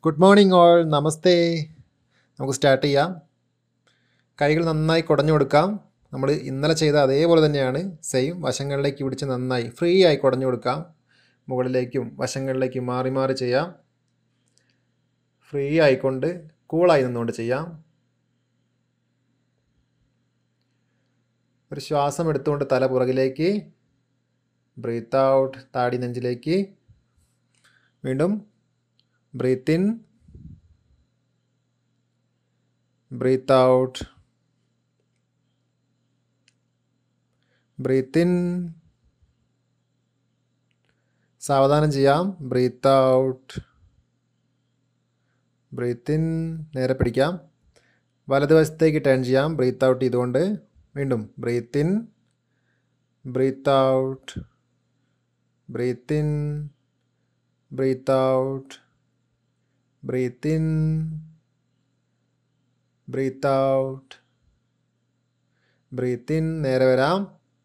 good morning all നമസ്തേ നമുക്ക് start ചെയ്യാം കൈകൾ നന്നായി കുടഞ്ഞു കൊടുക്കാം നമ്മൾ ഇന്നലെ ചെയ്ത അതേപോലെ തന്നെയാണ് സെയിം വശങ്ങളിലേക്ക് പിടിച്ച് നന്നായി ഫ്രീ ആയി കുടഞ്ഞു കൊടുക്കാം മുകളിലേക്കും വശങ്ങളിലേക്കും മാറി മാറി ചെയ്യാം ഫ്രീ ആയിക്കൊണ്ട് കൂളായി നിന്നുകൊണ്ട് ചെയ്യാം ഒരു ശ്വാസം എടുത്തുകൊണ്ട് തല പുറകിലേക്ക് ബ്രീത്ത് ഔട്ട് താടി നെഞ്ചിലേക്ക് വീണ്ടും breathe in breathe out breathe in സാവധാനം ചെയ്യാം ബ്രീത്ത് ഔട്ട് ബ്രീത്ത് ഇൻ നേരെ പിടിക്കാം വലതുവശത്തേക്ക് ടേൺ ചെയ്യാം ബ്രീത്ത് ഔട്ട് ചെയ്തുകൊണ്ട് വീണ്ടും breathe in breathe out breathe in breathe out breathe in breathe out breathe in നേരെ വരാം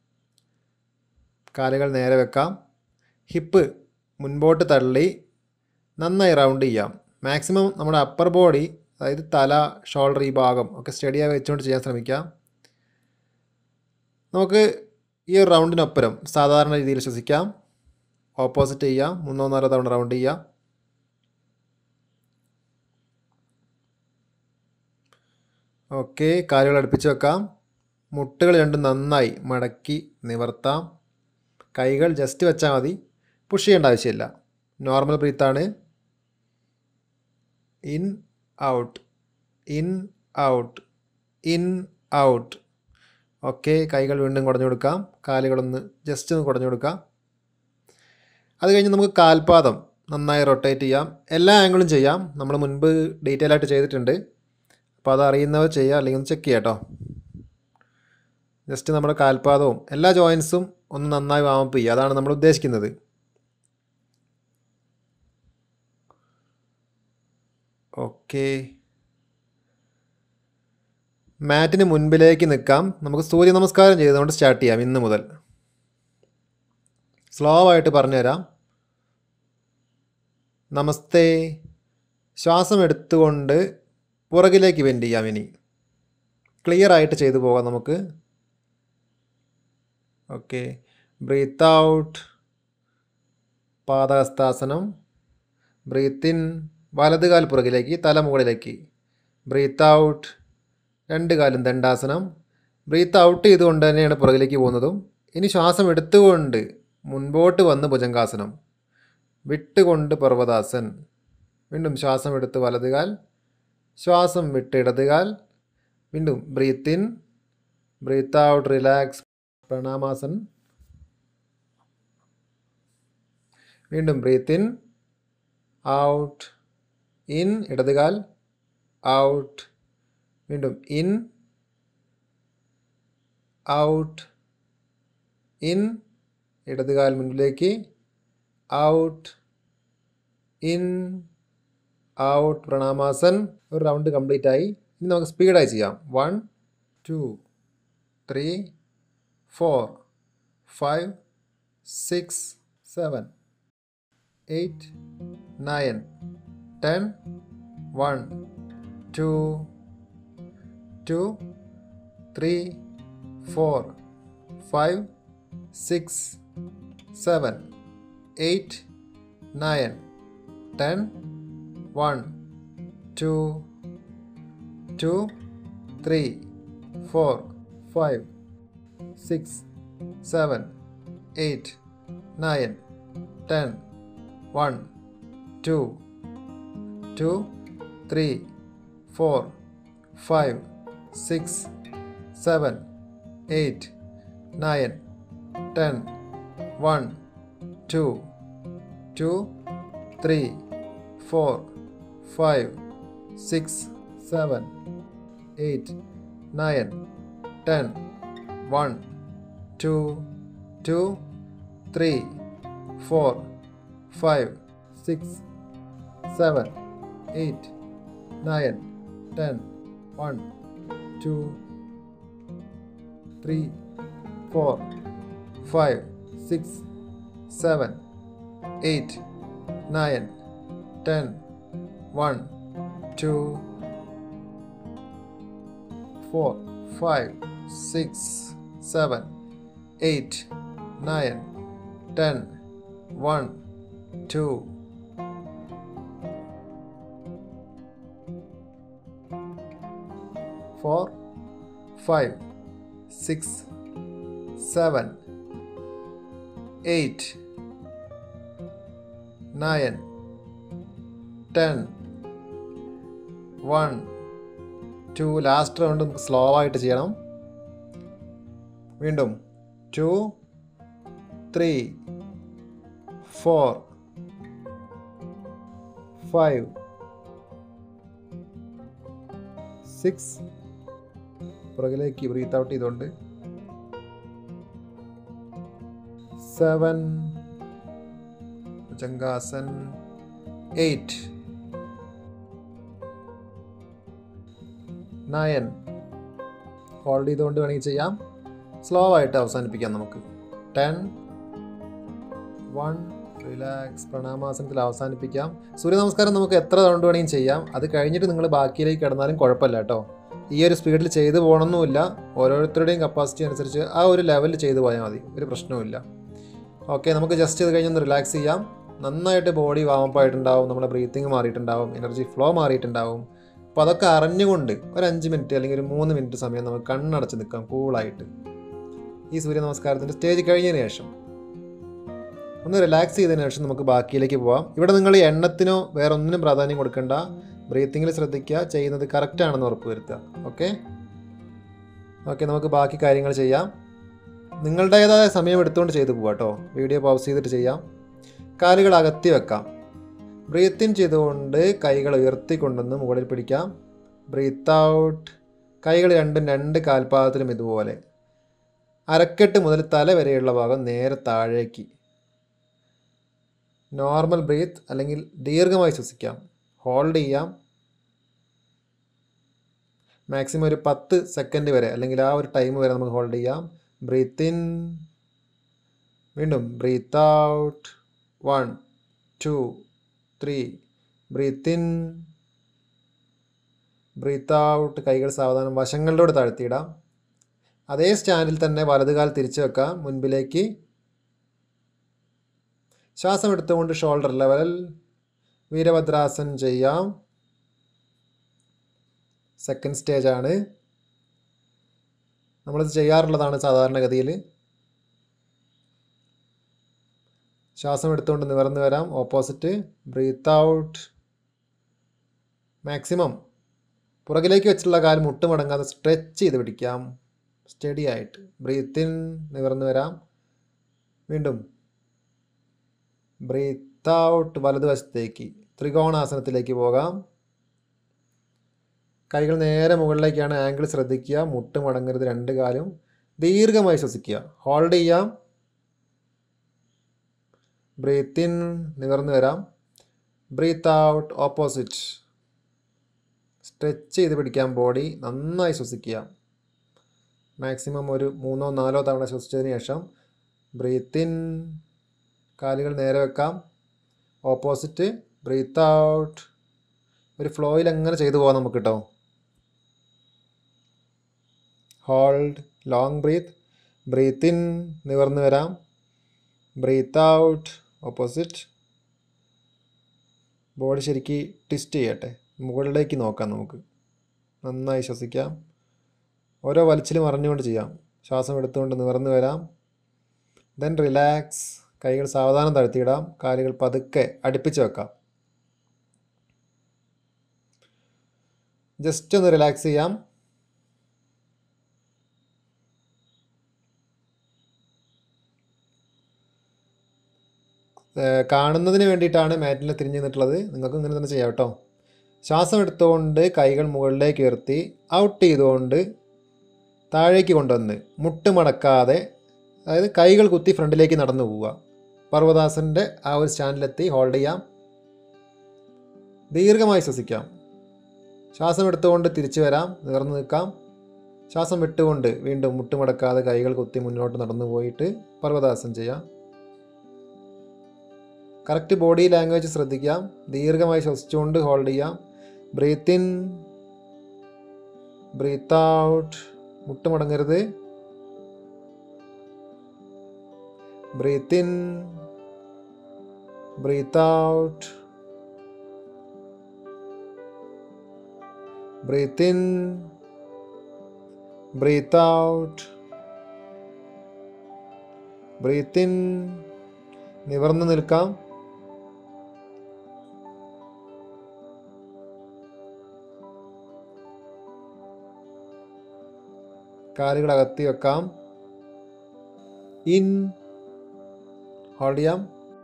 കാലുകൾ നേരെ വെക്കാം ഹിപ്പ് മുൻപോട്ട് തള്ളി നന്നായി റൗണ്ട് ചെയ്യാം മാക്സിമം നമ്മുടെ അപ്പർ ബോഡി അതായത് തല ഷോൾഡർ ഈ ഭാഗം ഒക്കെ സ്റ്റഡിയായി വെച്ചുകൊണ്ട് ചെയ്യാൻ ശ്രമിക്കാം നമുക്ക് ഈ ഒരു റൗണ്ടിനൊപ്പരം സാധാരണ രീതിയിൽ ശ്വസിക്കാം ഓപ്പോസിറ്റ് ചെയ്യാം മൂന്നോ നാലോ തവണ റൗണ്ട് ചെയ്യാം ഓക്കെ കാലുകൾ അടുപ്പിച്ച് വെക്കാം മുട്ടുകൾ രണ്ടും നന്നായി മടക്കി നിവർത്താം കൈകൾ ജസ്റ്റ് വെച്ചാൽ മതി പുഷ് ചെയ്യേണ്ട ആവശ്യമില്ല നോർമൽ ബ്രീത്താണ് in out in out in out okay കൈകൾ വീണ്ടും കുടഞ്ഞു കൊടുക്കാം കാലുകളൊന്ന് ജസ്റ്റ് ഒന്ന് കുടഞ്ഞു കൊടുക്കാം അത് കഴിഞ്ഞ് നമുക്ക് കാൽപാദം നന്നായി റൊട്ടേറ്റ് ചെയ്യാം എല്ലാ ആംഗിളും ചെയ്യാം നമ്മൾ മുൻപ് ഡീറ്റെയിൽ ആയിട്ട് ചെയ്തിട്ടുണ്ട് അപ്പോൾ അത് അറിയുന്നവർ ചെയ്യുക അല്ലെങ്കിൽ ഒന്ന് ചെക്ക് ചെയ്യാം കേട്ടോ ജസ്റ്റ് നമ്മുടെ കാൽപാദവും എല്ലാ ജോയിൻസും ഒന്ന് നന്നായി വാമപ്പ് ചെയ്യുക അതാണ് നമ്മൾ ഉദ്ദേശിക്കുന്നത് ഓക്കെ മാറ്റിന് മുൻപിലേക്ക് നിൽക്കാം നമുക്ക് സൂര്യ നമസ്കാരം ചെയ്തുകൊണ്ട് സ്റ്റാർട്ട് ചെയ്യാം ഇന്ന് മുതൽ സ്ലോ ആയിട്ട് പറഞ്ഞുതരാം നമസ്തേ ശ്വാസം എടുത്തുകൊണ്ട് പുറകിലേക്ക് വെൻഡ് ചെയ്യാം ഇനി ക്ലിയർ ആയിട്ട് ചെയ്തു പോകാം നമുക്ക് ഓക്കെ ബ്രീത്ത് ഔട്ട് പാദഹസ്താസനം ബ്രീത്ത് ഇൻ വലത് കാൽ പുറകിലേക്ക് തല മുകളിലേക്ക് ബ്രീത്ത് ഔട്ട് രണ്ട് കാലും ദണ്ഡാസനം ബ്രീത്ത് ഔട്ട് ചെയ്തുകൊണ്ട് തന്നെയാണ് പുറകിലേക്ക് പോകുന്നതും ഇനി ശ്വാസം എടുത്തുകൊണ്ട് മുൻപോട്ട് വന്ന് ഭുജങ്കാസനം വിട്ടുകൊണ്ട് പർവ്വതാസൻ വീണ്ടും ശ്വാസം എടുത്ത് വലത് കാൽ ശ്വാസം വിട്ട് ഇടത് കാൽ വീണ്ടും breathe in breathe out relax പ്രണാമാസൻ വീണ്ടും ബ്രീത്ത് ഇൻ ഔട്ട് ഇൻ ഇടത് കാൽ ഔട്ട് വീണ്ടും ഇൻ ഔട്ട് ഇൻ ഇടത് കാൽ മുന്നിലേക്ക് ഔട്ട് ഇൻ ഔട്ട് പ്രണാമാസൻ ഒരു റൗണ്ട് കംപ്ലീറ്റ് ആയി ഇനി നമുക്ക് സ്പീഡായി ചെയ്യാം one two three four five six seven eight nine ten one two two three four five six seven eight nine ten one two two three four five six seven eight nine ten one two two three four five six seven eight nine ten one two two three four five six seven eight nine ten one two two three four five six seven eight nine ten one two three four five six seven eight nine ten one two four five six seven eight nine ten one two four five six seven eight nine ten one two last round slow ആയിട്ട് ചെയ്യണം വീണ്ടും two three four five six പുറകിലേക്ക് breathe out ചെയ്തുകൊണ്ട് seven ഭുജംഗാസൻ eight nine hold ചെയ്തുകൊണ്ട് വേണമെങ്കിൽ ചെയ്യാം slow ആയിട്ട് അവസാനിപ്പിക്കാം നമുക്ക് ടെൻ വൺ റിലാക്സ് പ്രണാമാസനത്തിൽ അവസാനിപ്പിക്കാം സൂര്യ നമസ്കാരം നമുക്ക് എത്ര റൗണ്ട് വേണമെങ്കിലും ചെയ്യാം അത് കഴിഞ്ഞിട്ട് നിങ്ങൾ ബാക്കിയിലേക്ക് കിടന്നാലും കുഴപ്പമില്ല കേട്ടോ ഈ ഒരു സ്പീഡിൽ ചെയ്തു പോകണമെന്നില്ല ഓരോരുത്തരുടെയും കപ്പാസിറ്റി അനുസരിച്ച് ആ ഒരു ലെവലിൽ ചെയ്തു പോയാൽ മതി ഒരു പ്രശ്നവുമില്ല ഓക്കെ നമുക്ക് ജസ്റ്റ് ഇത് കഴിഞ്ഞൊന്ന് റിലാക്സ് ചെയ്യാം നന്നായിട്ട് ബോഡി വാമപ്പ് ആയിട്ടുണ്ടാവും നമ്മുടെ ബ്രീത്തിങ് മാറിയിട്ടുണ്ടാവും എനർജി ഫ്ലോ മാറിയിട്ടുണ്ടാവും അപ്പോൾ അതൊക്കെ അറിഞ്ഞുകൊണ്ട് ഒരു അഞ്ച് മിനിറ്റ് അല്ലെങ്കിൽ ഒരു മൂന്ന് മിനിറ്റ് സമയം നമുക്ക് കണ്ണടച്ച് നിൽക്കാം കൂളായിട്ട് ഈ സൂര്യ നമസ്കാരത്തിൻ്റെ സ്റ്റേജ് കഴിഞ്ഞതിന് ശേഷം ഒന്ന് റിലാക്സ് ചെയ്തതിന് ശേഷം നമുക്ക് ബാക്കിയിലേക്ക് പോവാം ഇവിടെ നിങ്ങൾ എണ്ണത്തിനോ വേറെ ഒന്നിനും പ്രാധാന്യം കൊടുക്കണ്ട ബ്രീത്തിങ്ങിൽ ശ്രദ്ധിക്കുക ചെയ്യുന്നത് കറക്റ്റ് ആണെന്ന് ഉറപ്പ് വരുത്തുക ഓക്കെ ഓക്കെ നമുക്ക് ബാക്കി കാര്യങ്ങൾ ചെയ്യാം നിങ്ങളുടേതായ സമയം എടുത്തുകൊണ്ട് ചെയ്തു പോവാം കേട്ടോ വീഡിയോ പൗസ് ചെയ്തിട്ട് ചെയ്യാം കാലുകൾ അകത്തി വെക്കാം ബ്രീത്ത് ഇൻ ചെയ്തുകൊണ്ട് കൈകൾ ഉയർത്തിക്കൊണ്ടുവന്ന് മുകളിൽ പിടിക്കാം ബ്രീത്ത് ഔട്ട് കൈകൾ രണ്ടും രണ്ട് കാൽപാദത്തിലും ഇതുപോലെ അരക്കെട്ട് മുതൽ തല വരെയുള്ള ഭാഗം നേരെ താഴേക്ക് നോർമൽ ബ്രീത്ത് അല്ലെങ്കിൽ ദീർഘമായി ശ്വസിക്കാം ഹോൾഡ് ചെയ്യാം മാക്സിമം ഒരു പത്ത് സെക്കൻഡ് വരെ അല്ലെങ്കിൽ ആ ഒരു ടൈം വരെ നമുക്ക് ഹോൾഡ് ചെയ്യാം ബ്രീത്ത് ഇൻ വീണ്ടും breathe out one two three breathe in breathe out കൈകൾ സാവധാനം വശങ്ങളിലൂടെ താഴ്ത്തിയിടാം അതേ സ്റ്റാൻഡിൽ തന്നെ വലതുകാൽ തിരിച്ചു വെക്കാം മുൻപിലേക്ക് ശ്വാസം എടുത്തുകൊണ്ട് ഷോൾഡർ ലെവൽ വീരഭദ്രാസൻ ചെയ്യാം സെക്കൻഡ് സ്റ്റേജ് ആണ് നമ്മളിത് ചെയ്യാറുള്ളതാണ് സാധാരണഗതിയിൽ ശ്വാസം എടുത്തുകൊണ്ട് നിവർന്നു വരാം ഓപ്പോസിറ്റ് ബ്രീത്ത് ഔട്ട് മാക്സിമം പുറകിലേക്ക് വെച്ചുള്ള കാൽ മുട്ടുമടങ്ങാതെ സ്ട്രെച്ച് ചെയ്ത് പിടിക്കാം സ്റ്റഡി ആയിട്ട് ബ്രീത്ത് ഇൻ നിവർന്നു വരാം വീണ്ടും ബ്രീത്ത് ഔട്ട് വലതുവശത്തേക്ക് ത്രികോണാസനത്തിലേക്ക് പോകാം കൈകൾ നേരെ മുകളിലേക്കാണ് ആംഗിൾ ശ്രദ്ധിക്കുക മുട്ട് മടങ്ങരുത് രണ്ട് കാലും ദീർഘമായി ശ്വസിക്കുക ഹോൾഡ് ചെയ്യാം ബ്രീത്ത് ഇൻ നിവർന്നു വരാം ബ്രീത്ത് ഔട്ട് ഓപ്പോസിറ്റ് സ്ട്രെച്ച് ചെയ്ത് പിടിക്കാം ബോഡി നന്നായി ശ്വസിക്കുക മാക്സിമം ഒരു മൂന്നോ നാലോ തവണ ശ്വസിച്ചതിന് ശേഷം ബ്രീത്ത് ഇൻ കാലുകൾ നേരെ വെക്കാം ഓപ്പോസിറ്റ് ബ്രീത്ത് ഔട്ട് ഒരു ഫ്ലോയിൽ അങ്ങനെ ചെയ്തു പോകാം നമുക്ക് കേട്ടോ hold long breath breathe in നിവർന്നു വരാം ബ്രീത്ത് ഔട്ട് ഓപ്പോസിറ്റ് ബോഡി ശരിക്ക് ട്വിസ്റ്റ് ചെയ്യട്ടെ മുകളിലേക്ക് നോക്കാം നമുക്ക് നന്നായി ശ്വസിക്കാം ഓരോ വലിച്ചിലും അറിഞ്ഞുകൊണ്ട് ചെയ്യാം ശ്വാസം എടുത്തുകൊണ്ട് നിവർന്നു വരാം ദെൻ റിലാക്സ് കൈകൾ സാവധാനം താഴ്ത്തിയിടാം കാലുകൾ പതുക്കെ അടുപ്പിച്ച് വെക്കാം ജസ്റ്റ് ഒന്ന് റിലാക്സ് ചെയ്യാം ഏഹ് കാണുന്നതിന് വേണ്ടിയിട്ടാണ് മാറ്റിൽ തിരിഞ്ഞു നിന്നിട്ടുള്ളത് നിങ്ങൾക്ക് ഇങ്ങനെ തന്നെ ചെയ്യാം കേട്ടോ ശ്വാസം എടുത്തുകൊണ്ട് കൈകൾ മുകളിലേക്ക് ഉയർത്തി ഔട്ട് ചെയ്തുകൊണ്ട് താഴേക്ക് കൊണ്ടുവന്ന് മുട്ട് മടക്കാതെ അതായത് കൈകൾ കുത്തി ഫ്രണ്ടിലേക്ക് നടന്നു പോവുക പർവ്വതാസൻ്റെ ആ ഒരു സ്റ്റാൻഡിലെത്തി ഹോൾഡ് ചെയ്യാം ദീർഘമായി ശ്വസിക്കാം ശ്വാസം എടുത്തുകൊണ്ട് തിരിച്ചു വരാം നിവർന്നു നിൽക്കാം ശ്വാസം വിട്ടുകൊണ്ട് വീണ്ടും മുട്ടുമടക്കാതെ കൈകൾ കുത്തി മുന്നോട്ട് നടന്നു പോയിട്ട് പർവ്വതാസൻ ചെയ്യാം കറക്റ്റ് ബോഡി ലാംഗ്വേജ് ശ്രദ്ധിക്കാം ദീർഘമായി ശ്വസിച്ചുകൊണ്ട് ഹോൾഡ് ചെയ്യാം ബ്രീത്ത് ഇൻ ബ്രീത്ത് ഔട്ട് മുട്ടുമടങ്ങരുത് breathe in breathe out breathe in breathe out breathe in നിവർന്ന് നിൽക്കാം കാലുകൾ അകത്തി വെക്കാം ഇൻ ഹോൾഡ് ചെയ്യാം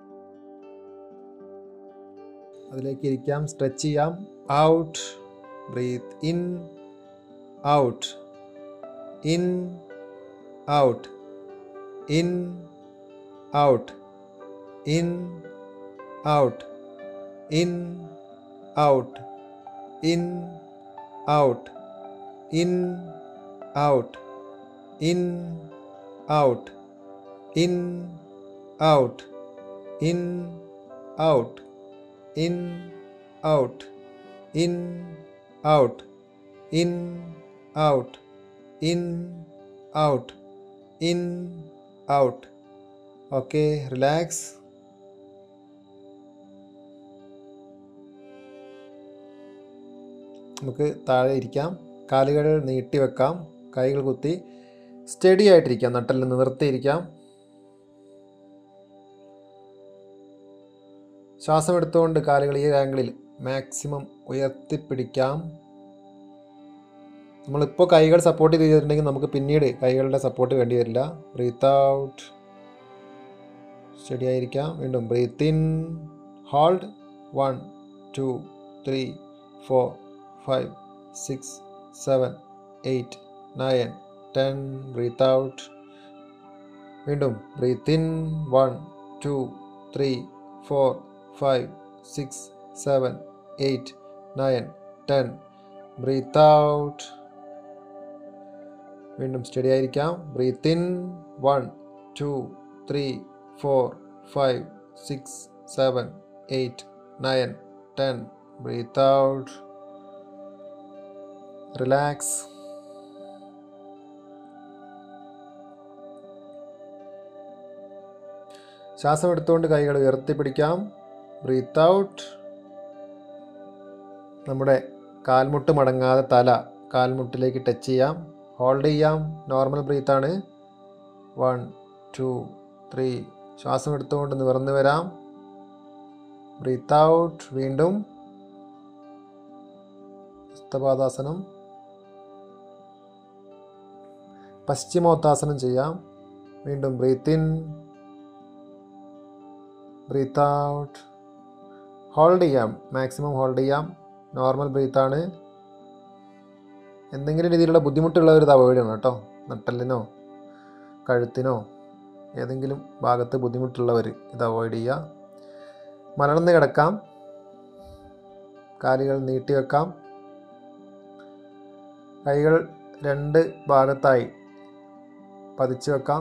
അതിലേക്ക് ഇരിക്കാം സ്ട്രെച്ച് ചെയ്യാം out breathe in out in out in out in out in out in out in out in out in out in out in out in out in out in out in out okay relax നമുക്ക് താഴെ ഇരിക്കാം കാലുകൾ നീട്ടി വെക്കാം കൈകൾ കുത്തി study ആയിട്ടിരിക്കാം നട്ടലിൽ നിവർത്തിയിരിക്കാം ശ്വാസം എടുത്തുകൊണ്ട് കാലുകൾ ഈ ആംഗിളിൽ മാക്സിമം ഉയർത്തിപ്പിടിക്കാം നമ്മളിപ്പോൾ കൈകൾ സപ്പോർട്ട് ചെയ്തിട്ടുണ്ടെങ്കിൽ നമുക്ക് പിന്നീട് കൈകളുടെ സപ്പോർട്ട് വേണ്ടി വരില്ല ബ്രീത്ത് ഔട്ട് സ്റ്റഡി ആയിരിക്കാം വീണ്ടും breathe in hold one two three four five six seven eight nine ten breathe out വീണ്ടും breathe in one two three four five six seven eight nine ten breathe out വീണ്ടും steady ആയിരിക്കാം breathe in one two three four five six seven eight nine ten breathe out relax ശ്വാസം എടുത്തുകൊണ്ട് കൈകൾ ഉയർത്തിപ്പിടിക്കാം breath out നമ്മുടെ കാൽമുട്ട് മടങ്ങാതെ തല കാൽമുട്ടിലേക്ക് ടച്ച് ചെയ്യാം ഹോൾഡ് ചെയ്യാം നോർമൽ ബ്രീത്താണ് വൺ ടു ത്രീ ശ്വാസം എടുത്തുകൊണ്ട് നിവർന്ന് വരാം ബ്രീത്ത് ഔട്ട് വീണ്ടും ഹസ്തപാദാസനം പശ്ചിമോത്താസനം ചെയ്യാം വീണ്ടും breathe in breathe out hold ചെയ്യാം മാക്സിമം ഹോൾഡ് ചെയ്യാം നോർമൽ ബ്രീത്താണ് എന്തെങ്കിലും രീതിയിലുള്ള ബുദ്ധിമുട്ടുള്ളവർ ഇത് അവോയ്ഡ് ചെയ്യണം കേട്ടോ നട്ടലിനോ കഴുത്തിനോ ഏതെങ്കിലും ഭാഗത്ത് ബുദ്ധിമുട്ടുള്ളവർ ഇത് അവോയ്ഡ് ചെയ്യുക മലർന്ന് കിടക്കാം കാലുകൾ നീട്ടി വെക്കാം കൈകൾ രണ്ട് ഭാഗത്തായി പതിച്ചു വെക്കാം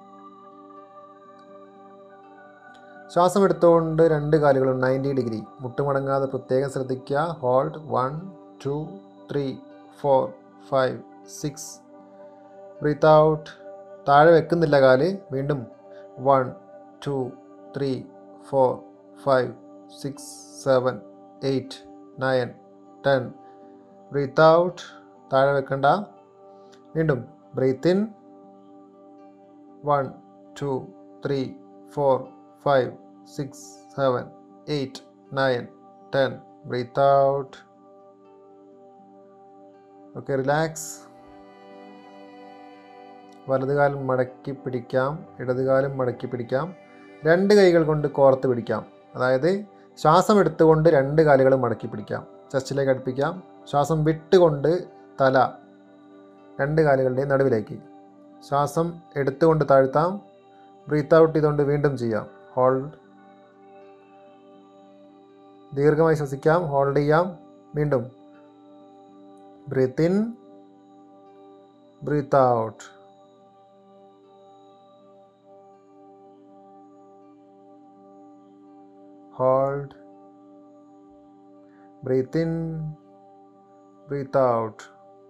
ശ്വാസം എടുത്തുകൊണ്ട് രണ്ട് കാലുകളും നയൻറ്റി ഡിഗ്രി മുട്ടുമടങ്ങാതെ പ്രത്യേകം ശ്രദ്ധിക്കുക hold one two three four five six breathe out താഴെ വെക്കുന്നില്ല കാല് വീണ്ടും one two three four five six seven eight nine ten breathe out താഴെ വെക്കണ്ട വീണ്ടും breathe in one two three four five six seven eight nine ten breathe out okay relax വലതുകാലം മടക്കി പിടിക്കാം ഇടതുകാലം മടക്കി പിടിക്കാം രണ്ട് കൈകൾ കൊണ്ട് കോർത്ത് പിടിക്കാം അതായത് ശ്വാസം എടുത്തുകൊണ്ട് രണ്ട് കാലുകളും മടക്കി പിടിക്കാം ചെസ്റ്റിലേക്ക് അടുപ്പിക്കാം ശ്വാസം വിട്ടുകൊണ്ട് തല രണ്ട് കാലുകളുടെയും നടുവിലേക്ക് ശ്വാസം എടുത്തുകൊണ്ട് താഴ്ത്താം ബ്രീത്ത് ഔട്ട് ചെയ്തുകൊണ്ട് വീണ്ടും ചെയ്യാം ഹോൾഡ് ദീർഘമായി ശ്വസിക്കാം ഹോൾഡ് ചെയ്യാം വീണ്ടും breathe in breathe out hold breathe in breathe out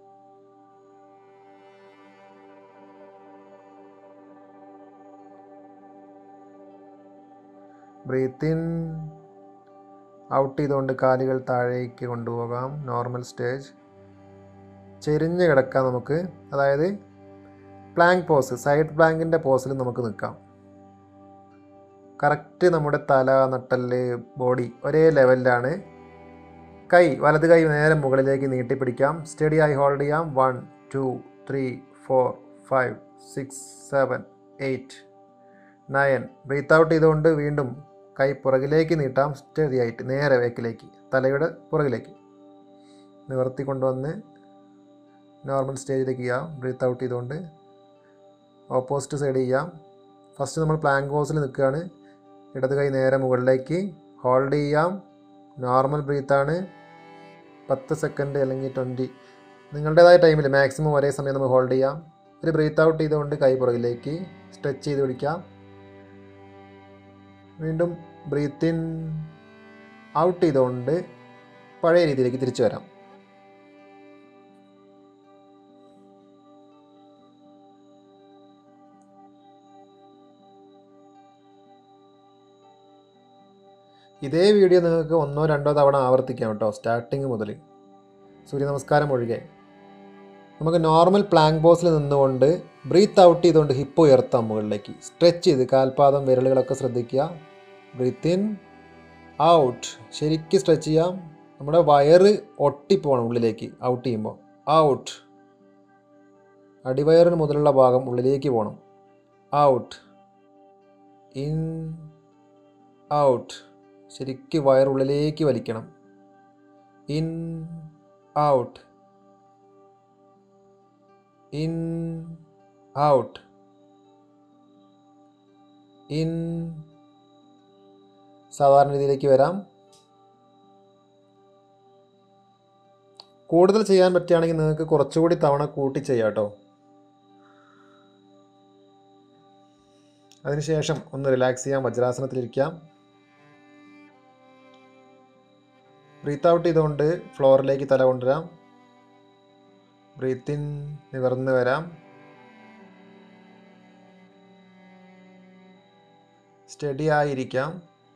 breathe in out ചെയ്തുകൊണ്ട് കാലുകൾ താഴേക്ക് കൊണ്ടുപോകാം നോർമൽ സ്റ്റേജ് ചെരിഞ്ഞ് കിടക്കാം നമുക്ക് അതായത് പ്ലാങ്ക് പോസ് സൈഡ് പ്ലാങ്കിൻ്റെ പോസിൽ നമുക്ക് നിൽക്കാം കറക്റ്റ് നമ്മുടെ തല നട്ടല് ബോഡി ഒരേ ലെവലിലാണ് കൈ വലത് കൈ നേരെ മുകളിലേക്ക് നീട്ടിപ്പിടിക്കാം സ്റ്റഡി ആയി ഹോൾഡ് ചെയ്യാം one two three four five six seven eight nine breathe out ചെയ്തുകൊണ്ട് വീണ്ടും കൈ പുറകിലേക്ക് നീട്ടാം സ്റ്റഡി ആയിട്ട് നേരെ വേക്കിലേക്ക് തലയുടെ പുറകിലേക്ക് നിവർത്തി കൊണ്ടുവന്ന് നോർമൽ സ്റ്റേജിലേക്ക് ചെയ്യാം ബ്രീത്ത് ഔട്ട് ചെയ്തുകൊണ്ട് ഓപ്പോസിറ്റ് സൈഡ് ചെയ്യാം ഫസ്റ്റ് നമ്മൾ പ്ലാങ്ക് പോസിൽ നിൽക്കുകയാണ് ഇടത് കൈ നേരെ മുകളിലേക്ക് ഹോൾഡ് ചെയ്യാം നോർമൽ ബ്രീത്താണ് പത്ത് സെക്കൻഡ് അല്ലെങ്കിൽ ട്വൻറ്റി നിങ്ങളുടേതായ ടൈമിൽ മാക്സിമം ഒരേ സമയം നമുക്ക് ഹോൾഡ് ചെയ്യാം ഒരു ബ്രീത്ത് ഔട്ട് ചെയ്തുകൊണ്ട് കൈ പുറകിലേക്ക് സ്ട്രെച്ച് ചെയ്ത് പിടിക്കാം വീണ്ടും ബ്രീത്ത് ഇൻ ഔട്ട് ചെയ്തുകൊണ്ട് പഴയ രീതിയിലേക്ക് തിരിച്ചു വരാം ഇതേ വീഡിയോ നിങ്ങൾക്ക് ഒന്നോ രണ്ടോ തവണ ആവർത്തിക്കാം കേട്ടോ സ്റ്റാർട്ടിങ് മുതൽ സൂര്യ നമസ്കാരം ഒഴികെ നമുക്ക് നോർമൽ പ്ലാങ്ക് പോസിൽ നിന്നുകൊണ്ട് ബ്രീത്ത് ഔട്ട് ചെയ്തുകൊണ്ട് ഹിപ്പ് ഉയർത്താം മുകളിലേക്ക് സ്ട്രെച്ച് ചെയ്ത് കാൽപാദം വിരലുകളൊക്കെ ശ്രദ്ധിക്കുക ബ്രീത്ത് ഇൻ ഔട്ട് ശരിക്കും സ്ട്രെച്ച് ചെയ്യാം നമ്മുടെ വയറ് ഒട്ടിപ്പോണം ഉള്ളിലേക്ക് ഔട്ട് ചെയ്യുമ്പോൾ ഔട്ട് അടിവയറിന് മുതലുള്ള ഭാഗം ഉള്ളിലേക്ക് പോകണം ഔട്ട് ഇൻ ഔട്ട് ശരിക്ക് വയറുള്ളിലേക്ക് വലിക്കണം in out in out in സാധാരണ രീതിയിലേക്ക് വരാം കൂടുതൽ ചെയ്യാൻ പറ്റുകയാണെങ്കിൽ നിങ്ങൾക്ക് കുറച്ചുകൂടി തവണ കൂട്ടി ചെയ്യാം കേട്ടോ അതിനുശേഷം ഒന്ന് റിലാക്സ് ചെയ്യാം വജ്രാസനത്തിലിരിക്കാം ബ്രീത്ത് ഔട്ട് ചെയ്തുകൊണ്ട് ഫ്ലോറിലേക്ക് തല കൊണ്ടുവരാം ബ്രീത്ത് ഇൻ നിവർന്ന് വരാം സ്റ്റഡി ആയിരിക്കാം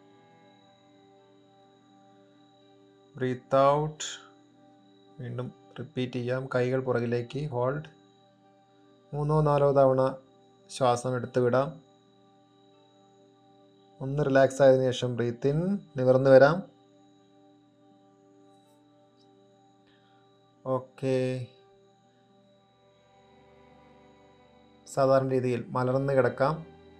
ബ്രീത്ത് ഔട്ട് വീണ്ടും റിപ്പീറ്റ് ചെയ്യാം കൈകൾ പുറകിലേക്ക് ഹോൾഡ് മൂന്നോ നാലോ തവണ ശ്വാസം എടുത്ത് വിടാം ഒന്ന് റിലാക്സ് ആയതിനു ശേഷം ബ്രീത്ത് ഇൻ നിവർന്ന് വരാം ഓക്കെ സാധാരണ രീതിയിൽ മലർന്ന് കിടക്കാം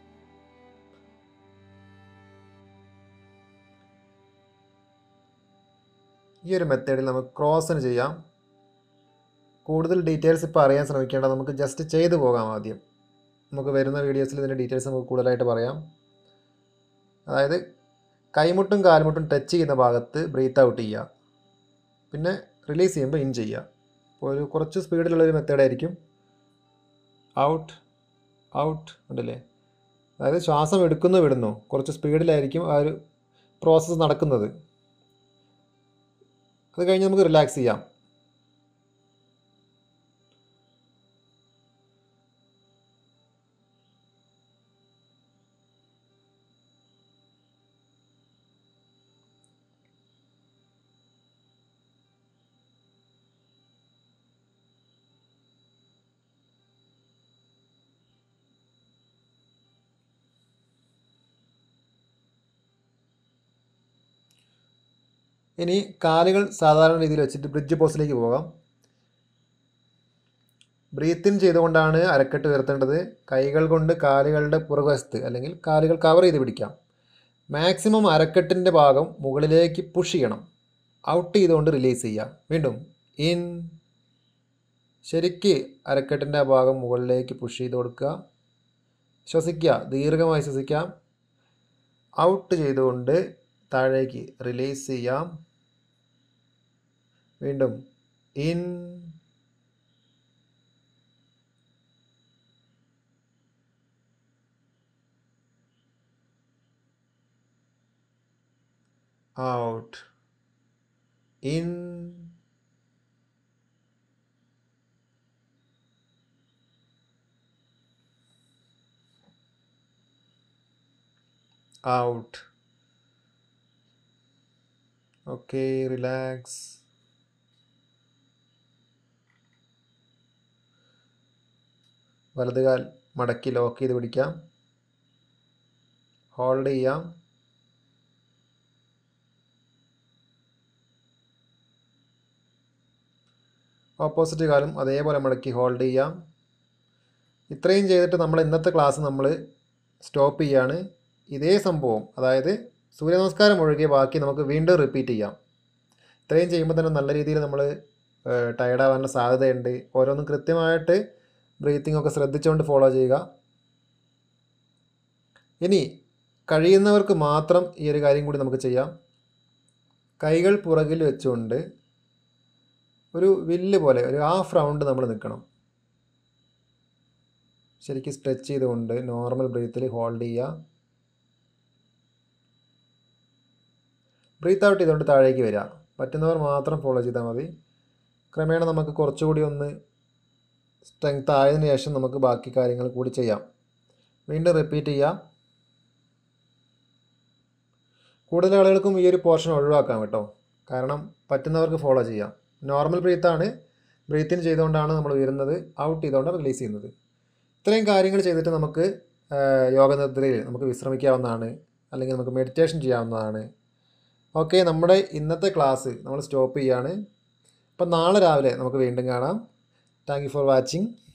ഈ ഒരു മെത്തേഡിൽ നമുക്ക് ക്രോസിന് ചെയ്യാം കൂടുതൽ ഡീറ്റെയിൽസ് ഇപ്പോൾ അറിയാൻ ശ്രമിക്കേണ്ട നമുക്ക് ജസ്റ്റ് ചെയ്തു പോകാം ആദ്യം നമുക്ക് വരുന്ന വീഡിയോസിൽ ഇതിൻ്റെ ഡീറ്റെയിൽസ് നമുക്ക് കൂടുതലായിട്ട് പറയാം അതായത് കൈമുട്ടും കാൽമുട്ടും ടച്ച് ചെയ്യുന്ന ഭാഗത്ത് ബ്രീത്ത് ഔട്ട് ചെയ്യുക പിന്നെ റിലീസ് ചെയ്യുമ്പോൾ ഇൻ ചെയ്യുക അപ്പോൾ ഒരു കുറച്ച് സ്പീഡിലുള്ളൊരു മെത്തേഡായിരിക്കും ഔട്ട് ഔട്ട് ഉണ്ടല്ലേ അതായത് ശ്വാസം എടുക്കുന്നു വിടുന്നു കുറച്ച് സ്പീഡിലായിരിക്കും ആ ഒരു പ്രോസസ്സ് നടക്കുന്നത് അത് കഴിഞ്ഞ് നമുക്ക് റിലാക്സ് ചെയ്യാം ഇനി കാലുകൾ സാധാരണ രീതിയിൽ വെച്ചിട്ട് ബ്രിഡ്ജ് പോസ്റ്റിലേക്ക് പോകാം ബ്രീത്ത് ഇൻ ചെയ്തുകൊണ്ടാണ് അരക്കെട്ട് ഉയർത്തേണ്ടത് കൈകൾ കൊണ്ട് കാലുകളുടെ പുറകുവശത്ത് അല്ലെങ്കിൽ കാലുകൾ കവർ ചെയ്ത് പിടിക്കാം മാക്സിമം അരക്കെട്ടിൻ്റെ ഭാഗം മുകളിലേക്ക് പുഷ് ചെയ്യണം ഔട്ട് ചെയ്തുകൊണ്ട് റിലീസ് ചെയ്യുക വീണ്ടും ഇൻ ശരിക്ക് അരക്കെട്ടിൻ്റെ ആ ഭാഗം മുകളിലേക്ക് പുഷ് ചെയ്ത് കൊടുക്കുക ശ്വസിക്കുക ദീർഘമായി ശ്വസിക്കാം ഔട്ട് ചെയ്തുകൊണ്ട് താഴേക്ക് റിലീസ് ചെയ്യാം വീണ്ടും in out in out okay relax വലതുകാൽ മടക്കി ലോക്ക് ചെയ്ത് പിടിക്കാം ഹോൾഡ് ചെയ്യാം ഓപ്പോസിറ്റ് കാലും അതേപോലെ മടക്കി ഹോൾഡ് ചെയ്യാം ഇത്രയും ചെയ്തിട്ട് നമ്മൾ ഇന്നത്തെ ക്ലാസ് നമ്മൾ സ്റ്റോപ്പ് ചെയ്യാണ് ഇതേ സംഭവം അതായത് സൂര്യനമസ്കാരം ഒഴികെ ബാക്കി നമുക്ക് വീണ്ടും റിപ്പീറ്റ് ചെയ്യാം ഇത്രയും ചെയ്യുമ്പോൾ തന്നെ നല്ല രീതിയിൽ നമ്മൾ ടയർഡാവാനുള്ള സാധ്യതയുണ്ട് ഓരോന്നും കൃത്യമായിട്ട് ബ്രീത്തിങ് ഒക്കെ ശ്രദ്ധിച്ചുകൊണ്ട് ഫോളോ ചെയ്യുക ഇനി കഴിയുന്നവർക്ക് മാത്രം ഈ ഒരു കാര്യം കൂടി നമുക്ക് ചെയ്യാം കൈകൾ പുറകിൽ വെച്ചുകൊണ്ട് ഒരു വില്ല് പോലെ ഒരു ഹാഫ് റൗണ്ട് നമ്മൾ നിൽക്കണം ശരിക്കും സ്ട്രെച്ച് ചെയ്തുകൊണ്ട് നോർമൽ ബ്രീത്തിൽ ഹോൾഡ് ചെയ്യുക ബ്രീത്ത് ഔട്ട് ചെയ്തുകൊണ്ട് താഴേക്ക് വരിക പറ്റുന്നവർ മാത്രം ഫോളോ ചെയ്താൽ മതി ക്രമേണ നമുക്ക് കുറച്ചുകൂടി ഒന്ന് സ്ട്രെങ്ത് ആയതിനു ശേഷം നമുക്ക് ബാക്കി കാര്യങ്ങൾ കൂടി ചെയ്യാം വീണ്ടും റിപ്പീറ്റ് ചെയ്യാം കൂടുതൽ ആളുകൾക്കും ഈ ഒരു പോർഷൻ ഒഴിവാക്കാം കേട്ടോ കാരണം പറ്റുന്നവർക്ക് ഫോളോ ചെയ്യാം നോർമൽ ബ്രീത്താണ് ബ്രീത്തിന് ചെയ്തുകൊണ്ടാണ് നമ്മൾ ഉയരുന്നത് ഔട്ട് ചെയ്തുകൊണ്ടാണ് റിലീസ് ചെയ്യുന്നത് ഇത്രയും കാര്യങ്ങൾ ചെയ്തിട്ട് നമുക്ക് യോഗനിദ്രയിൽ നമുക്ക് വിശ്രമിക്കാവുന്നതാണ് അല്ലെങ്കിൽ നമുക്ക് മെഡിറ്റേഷൻ ചെയ്യാവുന്നതാണ് ഓക്കെ നമ്മുടെ ഇന്നത്തെ ക്ലാസ് നമ്മൾ സ്റ്റോപ്പ് ചെയ്യാണ് അപ്പം നാളെ രാവിലെ നമുക്ക് വീണ്ടും കാണാം താങ്ക് യു ഫോർ വാച്ചിങ്